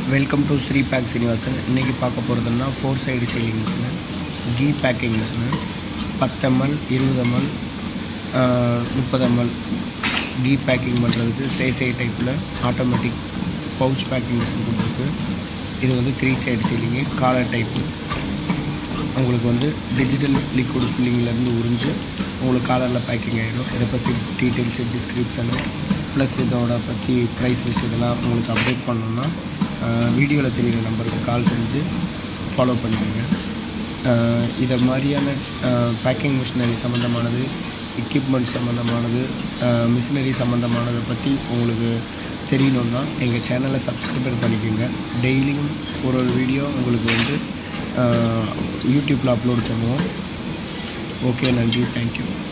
welcome to Sri pack Srinivasan இன்றைக்கி பார்க்க போகிறதுன்னா ஃபோர் சைடு சீலிங் மிஷினு கீ பேக்கிங் மிஷினு பத்து எம்எல் இருபது எம்எல் முப்பது எம்எல் கீ பேக்கிங் பண்ணுறதுக்கு சேசை டைப்பில் ஆட்டோமேட்டிக் பவுச் பேக்கிங் மிஷின் கொடுத்துருக்கு இது வந்து three side sealing collar type உங்களுக்கு வந்து டிஜிட்டல் லிக்விட் ஃபில்லிங்லேருந்து உறிஞ்சு உங்களுக்கு காலரில் பேக்கிங் ஆகிடும் இதை பற்றி டீட்டெயில்ஸு டிஸ்கிரிப்ஷனு ப்ளஸ் இதோட பற்றி ப்ரைஸ் லிஸ்ட் இதெல்லாம் உங்களுக்கு அப்டேட் பண்ணணுன்னா வீடியோவில் தெரியுற நம்பருக்கு கால் செஞ்சு ஃபாலோ பண்ணிக்கோங்க அஹ் இதை மாதிரியான பேக்கிங் மிஷினரி சம்மந்தமானது எக்யூப்மெண்ட் சம்மந்தமானது மிஷினரி சம்மந்தமானதை பற்றி உங்களுக்கு தெரியணுன்னா எங்கள் சேனலை சப்ஸ்கிரைபர் பண்ணிக்கோங்க டெய்லியும் ஒரு ஒரு வீடியோ உங்களுக்கு வந்து யூடியூப்பில் அப்லோட் பண்ணுவோம் ஓகே நன்றி தேங்க்யூ